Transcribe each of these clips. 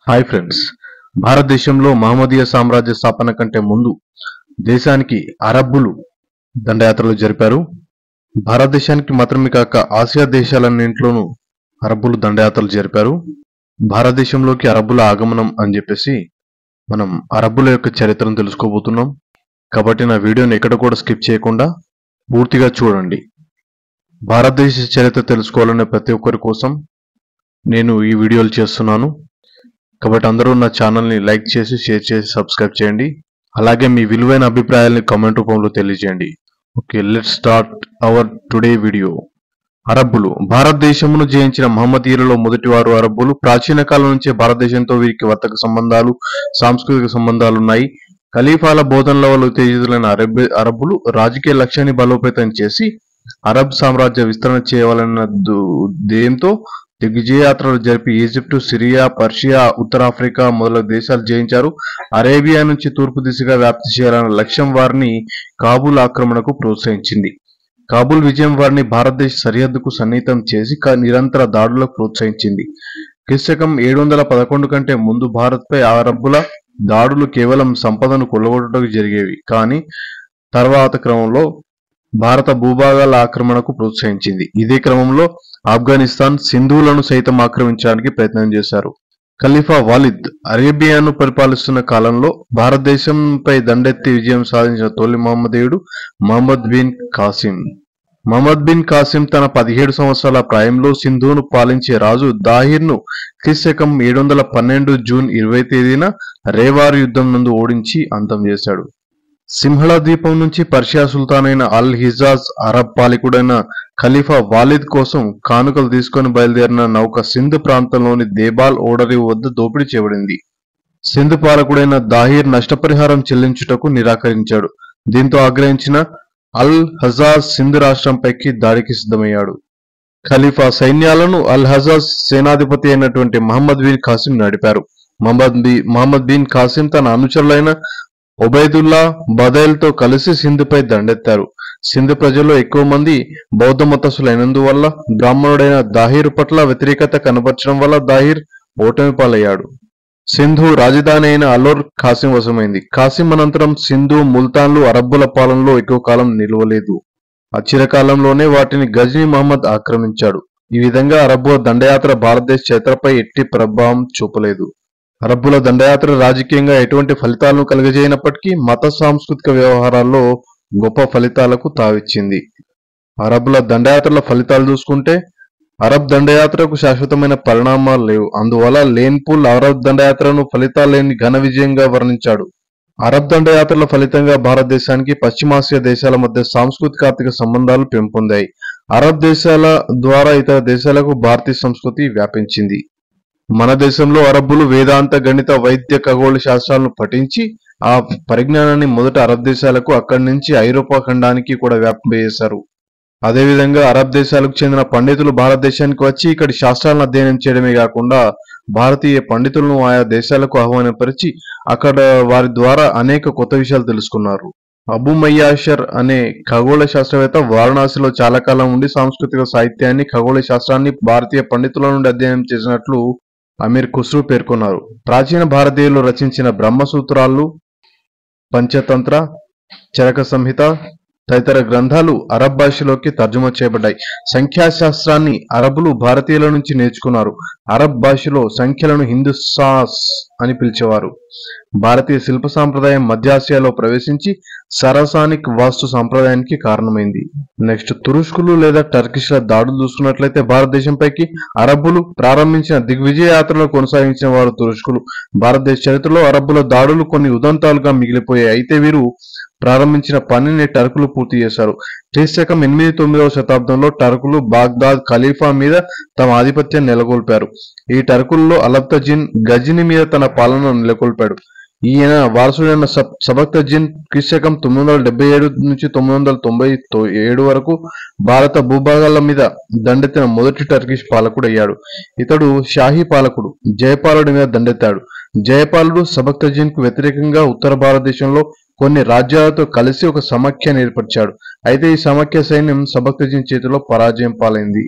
hi friends భారతదేశంలో మహమ్మదీయ సామ్రాజ్య స్థాపన కంటే ముందు దేశానికి అరబ్బులు దండయాత్రలు జరిపారు భారతదేశానికి మాత్రమే కాక ఆసియా దేశాలన్నింటిలోనూ అరబ్బులు దండయాత్రలు జరిపారు భారతదేశంలోకి అరబ్బుల ఆగమనం అని చెప్పేసి మనం అరబ్బుల యొక్క చరిత్రను తెలుసుకోబోతున్నాం కాబట్టి నా వీడియోని ఎక్కడ కూడా స్కిప్ చేయకుండా పూర్తిగా చూడండి భారతదేశ చరిత్ర తెలుసుకోవాలనే ప్రతి ఒక్కరి కోసం నేను ఈ వీడియోలు చేస్తున్నాను కాబట్టి అందరూ నా ఛానల్ని లైక్ చేసి షేర్ చేసి సబ్స్క్రైబ్ చేయండి అలాగే మీ విలువైన అభిప్రాయాల్ని కామెంట్ రూపంలో తెలియజేయండి okay let start our today video అరబ్బులు భారతదేశమును జయించిన మహమ్మదీయులలో మొదటివారు అరబ్బులు ప్రాచీన కాలం నుంచే భారతదేశంతో వీరికి వర్తక సంబంధాలు సాంస్కృతిక సంబంధాలు ఉన్నాయి ఖలీఫాల బోధనల వల్ల ఉత్తేజితులైన అరబ్ అరబ్బులు రాజకీయ లక్ష్యాన్ని బలోపేతం చేసి అరబ్ సామ్రాజ్య విస్తరణ చేయవాలన్న దు- ధ్యేయంతో దిగ్విజయాత్రలు జరిపి ఈజిప్టు సిరియా పర్షియా ఉత్తరాఫ్రికా మొదలగు దేశాలు జయించారు అరేబియా నుంచి తూర్పు దిశగా వ్యాప్తి చేయాలన్న లక్ష్యం వారిని కాబూల్ ఆక్రమణకు ప్రోత్సహించింది కాబూల్ విజయం వారిని భారతదేశ సరిహద్దుకు సన్నిహితం చేసి క- నిరంతర దాడులకు ప్రోత్సహించింది క్రిశకం ఏడు వందల పదకొండు కంటే ముందు భారత్పై అరబ్బుల దాడులు కేవలం సంపదను కొల్లగొట్టడానికి జరిగేవి కానీ తర్వాత క్రమంలో భారత భూభాగాల ఆక్రమణకు ప్రోత్సహించింది ఇదే క్రమంలో ఆఫ్ఘనిస్తాన్ సింధువులను సైతం ఆక్రమించడానికి ప్రయత్నం చేశారు ఖలీఫా వాలిద్ అరేబియాను పరిపాలిస్తున్న కాలంలో భారతదేశంపై దండెత్తి విజయం సాధించిన తొలి మహమ్మదీయుడు మహమ్మద్ బిన్ కాసిం మహమ్మద్ బిన్ కాసిం తన పదిహేడు సంవత్సరాల ప్రాయంలో సింధువును పాలించే రాజు దాహిర్ను క్రిశకం ఏడు వందల పన్నెండు జూన్ ఇరవై తేదీన రేవార్ యుద్ధం నందు ఓడించి అంతం చేశాడు సింహళ ద్వీపం నుంచి పర్షియా సుల్తాన్ అయిన అల్ హిజాజ్ అరబ్ పాలకుడైన ఖలీఫా వాలిద్ కోసం కానుకలు తీసుకొని బయలుదేరిన నౌక సింధ్ ప్రాంతంలోని దేబాల్ ఓడరి వద్ద దోపిడీ చేయబడింది సింధ్ పాలకుడైన దాహిర్ నష్టపరిహారం చెల్లించుటకు నిరాకరించాడు దీంతో ఆగ్రహించిన అల్ హజాజ్ సింధ్ రాష్ట్రంపైకి దాడికి సిద్ధమయ్యాడు ఖలీఫా సైన్యాలను అల్ హజాజ్ సేనాధిపతి అయినటువంటి మహమ్మద్ బిన్ కాసిం నడిపారు మహమ్మద్ బి మహమ్మద్ బిన్ కాసిం తన అనుచరులైన ఒబైదుల్లా బదైల్తో కలిసి సింధుపై దండెత్తారు సింధు ప్రజల్లో ఎక్కువ మంది బౌద్ధ మతస్థులైనందువల్ల బ్రాహ్మణుడైన దాహిర్ పట్ల వ్యతిరేకత కనబరచడం వల్ల దాహిర్ ఓటమి పాలయ్యాడు సింధు రాజధాని అయిన అలోర్ కాసిం వశమైంది కాసిం అనంతరం సింధు ముల్తాన్లు అరబ్బుల పాలనలో ఎక్కువ కాలం నిలవలేదు అచిరకాలంలోనే వాటిని గజ్నీ మహమ్మద్ ఆక్రమించాడు ఈ విధంగా అరబ్బుల దండయాత్ర భారతదేశ చరిత్రపై ఎట్టి ప్రభావం చూపలేదు అరబ్బుల దండయాత్ర రాజకీయంగా ఎటువంటి ఫలితాలను కలుగజేయనప్పటికీ మత సాంస్కృతిక వ్యవహారాల్లో గొప్ప ఫలితాలకు తావిచ్చింది అరబ్బుల దండయాత్రల ఫలితాలు చూసుకుంటే అరబ్ దండయాత్రకు శాశ్వతమైన పరిణామాలు లేవు అందువల్ల లేన్పూల్ అరబ్ దండయాత్రను ఫలితాలు లేని ఘన విజయంగా వర్ణించాడు అరబ్ దండయాత్రల ఫలితంగా భారతదేశానికి పశ్చిమాసియా దేశాల మధ్య సాంస్కృతిక ఆర్థిక సంబంధాలు పెంపొందాయి అరబ్ దేశాల ద్వారా ఇతర దేశాలకు భారతీయ సంస్కృతి వ్యాపించింది మన దేశంలో అరబ్బులు వేదాంత గణిత వైద్య ఖగోళ శాస్త్రాలను పఠించి ఆ పరిజ్ఞానాన్ని మొదట అరబ్ దేశాలకు అక్కడి నుంచి ఐరోపా ఖండానికి కూడా వ్యాపింపజేశారు అదేవిధంగా అరబ్ దేశాలకు చెందిన పండితులు భారతదేశానికి వచ్చి ఇక్కడి శాస్త్రాలను అధ్యయనం చేయడమే కాకుండా భారతీయ పండితులను ఆయా దేశాలకు ఆహ్వానపరిచి అక్కడ వారి ద్వారా అనేక కొత్త విషయాలు తెలుసుకున్నారు అబు మయ్యాషర్ అనే ఖగోళ శాస్త్రవేత్త వారణాసిలో చాలా కాలం ఉండి సాంస్కృతిక సాహిత్యాన్ని ఖగోళ శాస్త్రాన్ని భారతీయ పండితుల నుండి అధ్యయనం చేసినట్లు అమీర్ ఖుస్రు పేర్కొన్నారు ప్రాచీన భారతీయులు రచించిన బ్రహ్మసూత్రాలు పంచతంత్ర చరక సంహిత తదితర గ్రంథాలు అరబ్ భాషలోకి తర్జుమా చేయబడ్డాయి సంఖ్యాశాస్త్రాన్ని అరబులు భారతీయుల నుంచి నేర్చుకున్నారు అరబ్ భాషలో సంఖ్యలను హిందుసాస్ అని పిలిచేవారు భారతీయ శిల్ప సాంప్రదాయం మధ్య ఆసియాలో ప్రవేశించి సరసానిక్ వాస్తు సాంప్రదాయానికి కారణమైంది నెక్స్ట్ తురుష్కులు లేదా టర్కిష్ల దాడులు చూసుకున్నట్లయితే భారతదేశంపైకి అరబ్బులు ప్రారంభించిన దిగ్విజయ యాత్రలు కొనసాగించిన వారు తురుష్కులు భారతదేశ చరిత్రలో అరబ్బుల దాడులు కొన్ని ఉదంతాలుగా మిగిలిపోయాయి అయితే వీరు ప్రారంభించిన పనిని టర్కులు పూర్తి చేశారు క్రీస్తకం ఎనిమిది తొమ్మిదవ శతాబ్దంలో టర్కులు బాగ్దాద్ ఖలీఫా మీద తమ ఆధిపత్యాన్ని నెలకొల్పారు ఈ టర్కుల్లో అలబ్తజిన్ గజిని మీద తన పాలనను నెలకొల్పాడు ఈయన వారసుడైన సబ్ సబక్తజిన్ క్రీస్తకం తొమ్మిది వందల డెబ్బై ఏడు నుంచి తొమ్మిది వందల తొంభై తొ- ఏడు వరకు భారత భూభాగాల మీద దండెత్తిన మొదటి టర్కిష్ పాలకుడు అయ్యాడు ఇతడు షాహీ పాలకుడు జయపాలుడి మీద దండెత్తాడు జయపాలుడు సబక్తజిన్ కు వ్యతిరేకంగా ఉత్తర భారతదేశంలో కొన్ని రాజ్యాలతో కలిసి ఒక సమాఖ్యను ఏర్పరిచాడు అయితే ఈ సమాఖ్య సైన్యం సబక్తజిన్ చేతిలో పరాజయం పాలైంది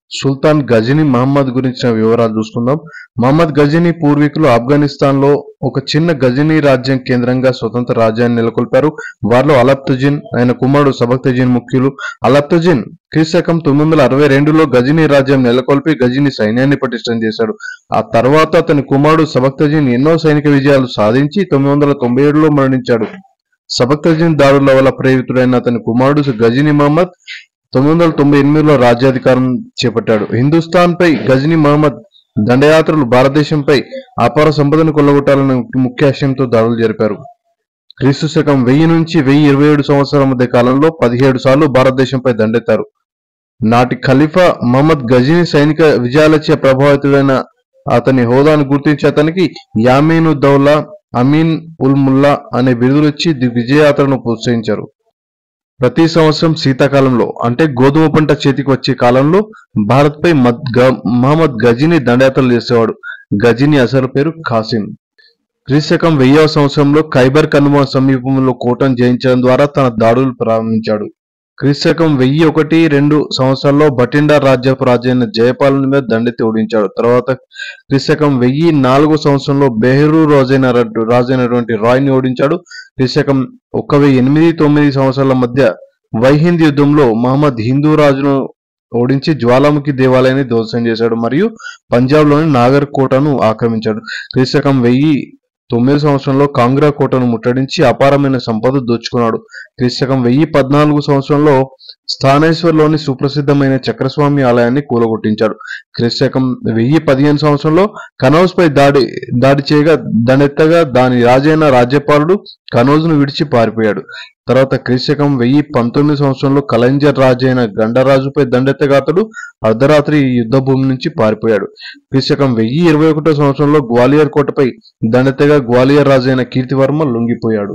సుల్తాన్ గజనీ మహమ్మద్ గురించిన వివరాలు చూసుకుందాం మహమ్మద్ గజనీ పూర్వీకులు ఆఫ్ఘనిస్తాన్ లో ఒక చిన్న గజనీ రాజ్యం కేంద్రంగా స్వతంత్ర రాజ్యాన్ని నెలకొల్పారు వారిలో అలప్తుజిన్ ఆయన కుమారుడు సబక్తజిన్ ముఖ్యులు అలప్తుజిన్ క్రీస్తకం తొమ్మిది వందల అరవై రెండులో గజనీ రాజ్యం నెలకొల్పి గజనీ సైన్యాన్ని పటిష్టం చేశాడు ఆ తర్వాత అతని కుమారుడు సబక్తజిన్ ఎన్నో సైనిక విజయాలు సాధించి తొమ్మిది వందల తొంభై ఏడులో మరణించాడు సబక్తజిన్ దాడుల వల్ల ప్రేరితుడైన అతని కుమారుడు గజనీ మహమ్మద్ తొమ్మిది వందల తొంభై ఎనిమిదిలో రాజ్యాధికారం చేపట్టాడు హిందుస్థాన్ పై గజనీ మహమ్మద్ దండయాత్రలు భారతదేశంపై అపార సంపదను కొల్లగొట్టాలనే ముఖ్య ఆశయంతో దాడులు జరిపారు క్రీస్తు శకం వెయ్యి నుంచి వెయ్యి ఇరవై ఏడు సంవత్సరాల మధ్య కాలంలో పదిహేడు సార్లు భారతదేశంపై దండెత్తారు నాటి ఖలీఫా మహమ్మద్ గజనీ సైనిక విజయాలచే ప్రభావితుడైన అతని హోదాను గుర్తించి అతనికి యామీను దౌలా అమీన్ ఉల్ ముల్లా అనే బిరుదులిచ్చి ది- విజయయాత్రను ప్రోత్సహించారు ప్రతి సంవత్సరం శీతాకాలంలో అంటే గోధుమ పంట చేతికి వచ్చే కాలంలో భారత్ పై మద్ గ- మహమ్మద్ గజీని దండయాత్రలు చేసేవాడు గజీని అసలు పేరు ఖాసిం క్రీస్తకం వెయ్యవ సంవత్సరంలో ఖైబర్ కనుమ సమీపంలో కోటను జయించడం ద్వారా తన దాడులు ప్రారంభించాడు క్రీస్తకం వెయ్యి ఒకటి రెండు సంవత్సరాల్లో బటిండా రాజ్యపు రాజైన జయపాలని మీద దండెత్తి ఓడించాడు తర్వాత క్రీస్తకం వెయ్యి నాలుగో సంవత్సరంలో బెహ్రూ రాజైన రాజైనటువంటి రాయ్ని ఓడించాడు క్రీస్తకం ఒక వెయ్యి ఎనిమిది తొమ్మిది సంవత్సరాల మధ్య వైహింద్ యుద్ధంలో మహమ్మద్ హిందూ రాజును ఓడించి జ్వాలాముఖి దేవాలయాన్ని ధ్వంసం చేశాడు మరియు పంజాబ్లోని నాగర్ కోటను ఆక్రమించాడు క్రీస్తకం వెయ్యి తొమ్మిది సంవత్సరంలో కాంగ్రా కోటను ముట్టడించి అపారమైన సంపద దోచుకున్నాడు క్రీస్తకం వెయ్యి పద్నాలుగు సంవత్సరంలో స్థానేశ్వర్లోని సుప్రసిద్ధమైన చక్రస్వామి ఆలయాన్ని కూలగొట్టించాడు క్రీస్తకం వెయ్యి పదిహేను సంవత్సరంలో కనౌజ్ పై దాడి దాడి చేయగా దండెత్తగా దాని రాజైన రాజ్యపాలుడు కనౌజ్ను విడిచి పారిపోయాడు తర్వాత క్రీస్తకం వెయ్యి పంతొమ్మిది సంవత్సరంలో కలంజర్ రాజైన గండరాజుపై దండెత్తగా అతడు అర్ధరాత్రి ఈ యుద్ధ భూమి నుంచి పారిపోయాడు క్రీస్తకం వెయ్యి ఇరవై ఒకటో సంవత్సరంలో గ్వాలియర్ కోటపై దండెత్తగా గ్వాలియర్ రాజైన కీర్తివర్మ లొంగిపోయాడు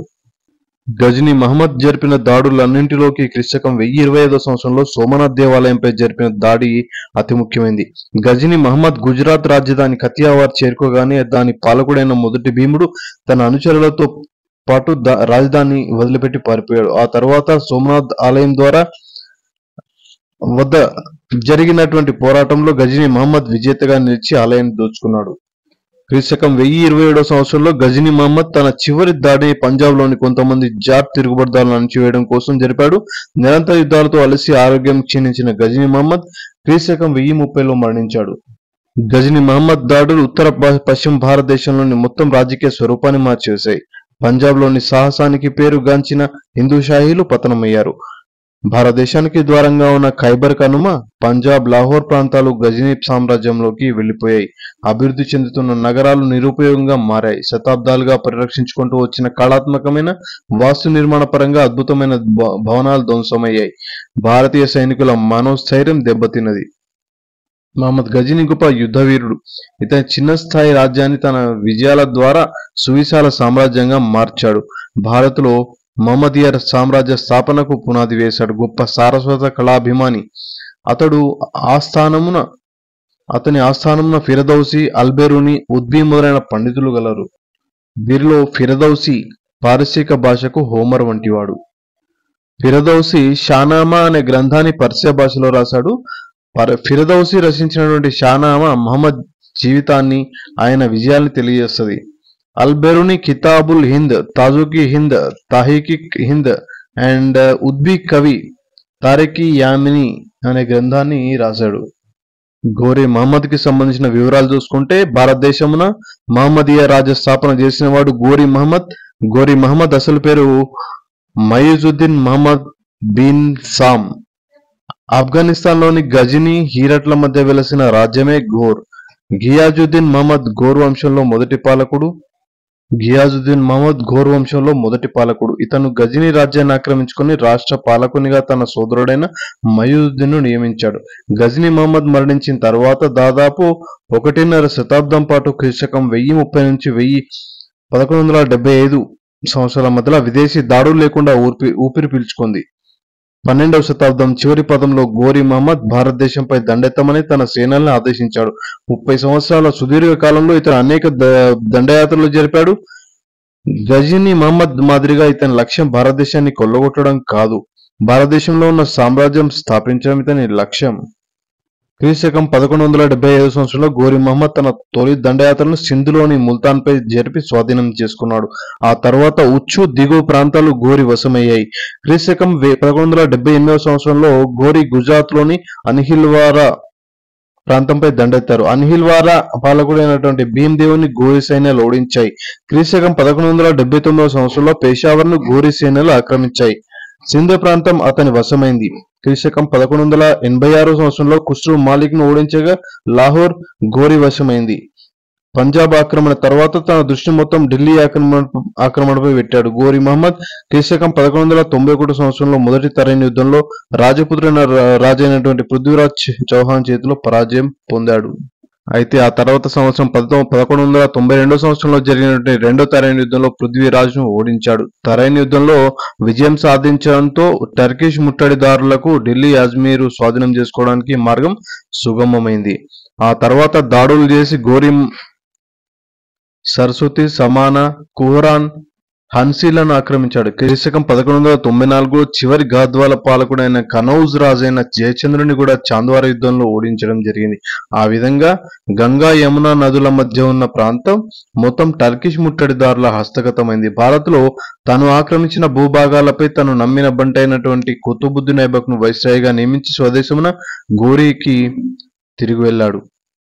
గజని మహమ్మద్ జరిపిన దాడులన్నింటిలోకి క్రిస్తకం వెయ్యి ఇరవై ఐదో సంవత్సరంలో సోమనాథ్ దేవాలయంపై జరిపిన దాడి అతి ముఖ్యమైనది గజని మహమ్మద్ గుజరాత్ రాజధాని కతియావార్ చేరుకోగానే దాని పాలకుడైన మొదటి భీముడు తన అనుచరులతో పాటు దా- రాజధాని వదిలిపెట్టి పారిపోయాడు ఆ తర్వాత సోమనాథ్ ఆలయం ద్వారా వద్ద జరిగినటువంటి పోరాటంలో గజని మహమ్మద్ విజేతగా నిలిచి ఆలయాన్ని దోచుకున్నాడు క్రీస్తకం వెయ్యి ఇరవై ఏడో సంవత్సరంలో గజనీ మహమ్మద్ తన చివరి దాడిని పంజాబ్ లోని కొంతమంది జాట్ తిరుగుబడిదారులను అణచివేయడం కోసం జరిపాడు నిరంతర యుద్ధాలతో అలసి ఆరోగ్యం క్షీణించిన గజనీ మహమ్మద్ క్రీస్తకం వెయ్యి ముప్పైలో మరణించాడు గజనీ మహమ్మద్ దాడులు ఉత్తర ప- పశ్చిమ భారతదేశంలోని మొత్తం రాజకీయ స్వరూపాన్ని మార్చివేశాయి పంజాబ్ లోని సాహసానికి పేరుగాంచిన హిందూ షాహీలు పతనమయ్యారు భారతదేశానికి ద్వారంగా ఉన్న ఖైబర్ కనుమ పంజాబ్ లాహోర్ ప్రాంతాలు గజనీ సామ్రాజ్యంలోకి వెళ్లిపోయాయి అభివృద్ధి చెందుతున్న నగరాలు నిరుపయోగంగా మారాయి శతాబ్దాలుగా పరిరక్షించుకుంటూ వచ్చిన కళాత్మకమైన వాస్తు నిర్మాణ పరంగా అద్భుతమైన భ- భవనాలు ధ్వంసమయ్యాయి భారతీయ సైనికుల మనోస్థైర్యం దెబ్బతిన్నది మహమ్మద్ గజనీ గొప్ప యుద్ధ వీరుడు ఇతని చిన్న స్థాయి రాజ్యాన్ని తన విజయాల ద్వారా సువిశాల సామ్రాజ్యంగా మార్చాడు భారత్లో మహమ్మదీయ సామ్రాజ్య స్థాపనకు పునాది వేశాడు గొప్ప సారస్వత కళాభిమాని అతడు ఆస్థానమున అతని ఆస్థానమున ఫిరదౌసి అల్బెరుని ఉద్బీ మొదలైన పండితులు గలరు వీరిలో ఫిరదౌసి పారసీక భాషకు హోమర్ వంటివాడు ఫిరదౌసి షానామా అనే గ్రంథాన్ని పర్షియా భాషలో రాశాడు పర- ఫిరదౌసి రచించినటువంటి షానామా మహమ్మద్ జీవితాన్ని ఆయన విజయాల్ని తెలియజేస్తుంది అల్బెరుని కితాబుల్ హింద్ తాజుకి హింద్ తాహికిక్ హింద్ అండ్ ఉద్బీ కవి తారికి యామిని అనే గ్రంథాన్ని రాశాడు గోరి మహమ్మద్ కి సంబంధించిన వివరాలు చూసుకుంటే భారతదేశమున మహమ్మదీయ రాజ్య స్థాపన చేసిన వాడు గోరి మహమ్మద్ గోరి మహమ్మద్ అసలు పేరు మయూజుద్దీన్ మహమ్మద్ బిన్ సామ్ ఆఫ్ఘనిస్తాన్ లోని గజనీ హీరట్ల మధ్య వెలసిన రాజ్యమే ఘోర్ ఘియాజుద్దీన్ మహమ్మద్ ఘోర్ వంశంలో మొదటి పాలకుడు ఘియాజుద్దీన్ మహమ్మద్ ఘోర్ వంశంలో మొదటి పాలకుడు ఇతను గజనీ రాజ్యాన్ని ఆక్రమించుకుని రాష్ట్ర పాలకునిగా తన సోదరుడైన మయూద్దీన్ నియమించాడు గజనీ మహమ్మద్ మరణించిన తర్వాత దాదాపు ఒకటిన్నర శతాబ్దం పాటు క్రీస్తకం వెయ్యి ముప్పై నుంచి వెయ్యి పదకొండు వందల డెబ్బై ఐదు సంవత్సరాల మధ్యలో విదేశీ దాడులు లేకుండా ఊపిరి ఊపిరి పీల్చుకుంది పన్నెండవ శతాబ్దం చివరి పదంలో గోరి మహమ్మద్ భారతదేశంపై దండెత్తమని తన సేనల్ని ఆదేశించాడు ముప్పై సంవత్సరాల సుదీర్ఘ కాలంలో ఇతను అనేక ద- దండయాత్రలు జరిపాడు గజనీ మహమ్మద్ మాదిరిగా ఇతని లక్ష్యం భారతదేశాన్ని కొల్లగొట్టడం కాదు భారతదేశంలో ఉన్న సామ్రాజ్యం స్థాపించడం ఇతని లక్ష్యం క్రీశకం పదకొండు వందల డెబ్బై ఐదు సంవత్సరంలో గోరి మహమ్మద్ తన తొలి దండయాత్రను సింధులోని ముల్తాన్పై జరిపి స్వాధీనం చేసుకున్నాడు ఆ తర్వాత ఉచ్చు దిగువ ప్రాంతాలు గోరి వశమయ్యాయి క్రీశకం పదకొండు వందల డెబ్బై ఎనిమిదవ సంవత్సరంలో గోరి గుజరాత్లోని అన్హిల్వారా ప్రాంతంపై దండెత్తారు అన్హిల్వారా పాలకుడైనటువంటి భీమదేవుని గోరి సైన్యాలు ఓడించాయి క్రీశకం పదకొండు వందల డెబ్బై తొమ్మిదవ సంవత్సరంలో పేషావర్ను గోరి సేనలు ఆక్రమించాయి సింధు ప్రాంతం అతని వశమైంది క్రీశకం పదకొండు వందల ఎనభై ఆరో సంవత్సరంలో ఖుస్రు మాలిక్ ను ఓడించగా లాహోర్ గోరి వశమైంది పంజాబ్ ఆక్రమణ తర్వాత తన దృష్టి మొత్తం ఢిల్లీ ఆక్రమణ ఆక్రమణపై పెట్టాడు గోరి మహమ్మద్ క్రీశకం పదకొండు వందల తొంభై ఒకటి సంవత్సరంలో మొదటి తరైన యుద్ధంలో రాజపుత్రైన రా- రాజైనటువంటి పృథ్వీరాజ్ చౌహాన్ చేతిలో పరాజయం పొందాడు అయితే ఆ తర్వాత సంవత్సరం పదతో పదకొండు వందల తొంభై రెండో సంవత్సరంలో జరిగినటువంటి రెండో తరైన యుద్ధంలో పృథ్వీరాజ్ను ఓడించాడు తరైన యుద్ధంలో విజయం సాధించడంతో టర్కిష్ ముట్టడిదారులకు ఢిల్లీ అజ్మీరు స్వాధీనం చేసుకోవడానికి మార్గం సుగమమైంది ఆ తర్వాత దాడులు చేసి గోరిం సరస్వతి సమాన కుహరాన్ హన్సీలను ఆక్రమించాడు క్రీశకం పదకొండు వందల తొంభై నాలుగు చివరి గాద్వాల పాలకుడైన కనౌజ్ రాజైన జయచంద్రుని కూడా చాంద్వార యుద్ధంలో ఓడించడం జరిగింది ఆ విధంగా గంగా యమున నదుల మధ్య ఉన్న ప్రాంతం మొత్తం టర్కిష్ ముట్టడిదారుల హస్తగతమైంది భారత్లో తాను ఆక్రమించిన భూభాగాలపై తను నమ్మిన బంటైనటువంటి కుతుబుద్దీన్ ఐబక్ను వైస్రాయిగా నియమించి స్వదేశమున గోరీకి తిరిగి వెళ్ళాడు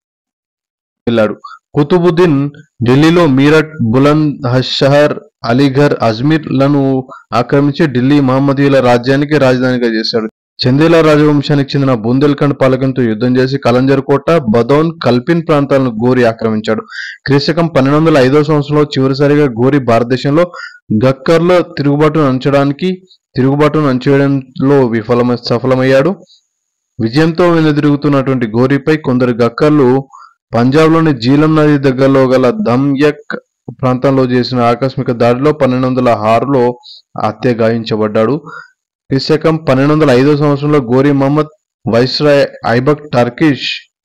వెళ్ళాడు కుతుబుద్దీన్ ఢిల్లీలో మీరట్ బులంద్ షహర్ అలీఘర్ అజ్మీర్ లను ఆక్రమించి ఢిల్లీ మహమ్మదీయుల రాజ్యానికి రాజధానిగా చేశాడు చందేలా రాజవంశానికి చెందిన బుందేల్ఖండ్ పాలకునితో యుద్ధం చేసి కలంజర్ కోట బదౌన్ కల్పిన్ ప్రాంతాలను గోరి ఆక్రమించాడు క్రీశకం పన్నెండు వందల ఐదో సంవత్సరంలో చివరిసారిగా గోరి భారతదేశంలో గక్కర్లో తిరుగుబాటును అంచడానికి తిరుగుబాటును అంచేయడంలో విఫలమ సఫలమయ్యాడు విజయంతో వెనుదిరుగుతున్నటువంటి గోరీపై కొందరు గక్కర్లు పంజాబ్లోని జీలం నది దగ్గరలో గల దమ్యక్ ప్రాంతంలో చేసిన ఆకస్మిక దాడిలో పన్నెండు వందల ఆరులో హత్య గాయించబడ్డాడు క్రిశకం పన్నెండు వందల ఐదో సంవత్సరంలో గోరీ మహమ్మద్ వైస్రాయ్ ఐబక్ టర్కిష్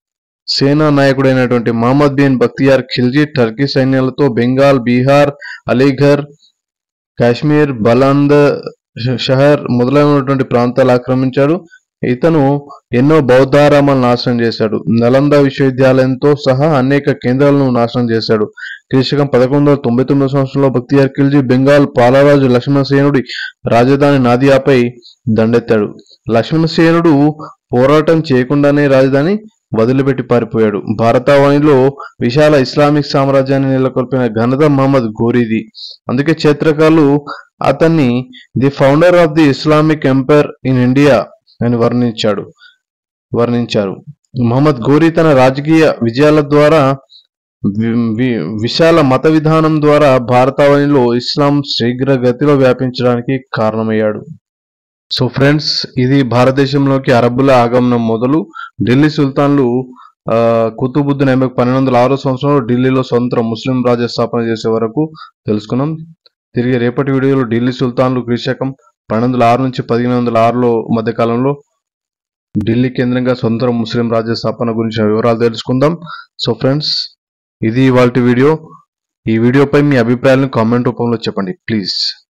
సేనా నాయకుడైనటువంటి మహమ్మద్ బిన్ బక్తియార్ ఖిల్జీ టర్కీ సైన్యాలతో బెంగాల్ బీహార్ అలీఘర్ కాశ్మీర్ బలంద్ షహర్ మొదలైనటువంటి ప్రాంతాలు ఆక్రమించాడు ఇతను ఎన్నో బౌద్ధారామాలను నాశనం చేశాడు నలంద విశ్వవిద్యాలయంతో సహా అనేక కేంద్రాలను నాశనం చేశాడు క్రీశకం పదకొండు వందల తొంభై తొమ్మిది సంవత్సరంలో భక్తియార్ ఖిల్జీ బెంగాల్ పాలరాజు లక్ష్మణసేనుడి రాజధాని నాదియాపై దండెత్తాడు లక్ష్మణసేనుడు పోరాటం చేయకుండానే రాజధాని వదిలిపెట్టి పారిపోయాడు భారతావనిలో విశాల ఇస్లామిక్ సామ్రాజ్యాన్ని నెలకొల్పిన ఘనత మహమ్మద్ ఘోరీది అందుకే చరిత్రకారులు అతన్ని the founder of the Islamic empire in India అని వర్ణించాడు వర్ణించారు మహమ్మద్ ఘోరీ తన రాజకీయ విజయాల ద్వారా వి- వి- విశాల మత విధానం ద్వారా భారతావనిలో ఇస్లాం శీఘ్ర గతిలో వ్యాపించడానికి కారణమయ్యాడు సో ఫ్రెండ్స్ ఇది భారతదేశంలోకి అరబ్బుల ఆగమనం మొదలు ఢిల్లీ సుల్తాన్లు ఆ, కుతుబుద్దీన్ ఐబక్ పన్నెండు వందల ఆరో సంవత్సరంలో ఢిల్లీలో స్వతంత్ర ముస్లిం రాజ్య స్థాపన చేసే వరకు తెలుసుకున్నాం తిరిగి రేపటి వీడియోలో ఢిల్లీ సుల్తాన్లు క్రీశకం పన్నెండు వందల ఆరు నుంచి పదిహేను వందల ఆరులో మధ్య కాలంలో ఢిల్లీ కేంద్రంగా స్వతంత్ర ముస్లిం రాజ్య స్థాపన గురించిన వివరాలు తెలుసుకుందాం సో ఫ్రెండ్స్ ఇది ఇవాళ వీడియో ఈ వీడియోపై మీ అభిప్రాయాలను కామెంట్ రూపంలో చెప్పండి ప్లీజ్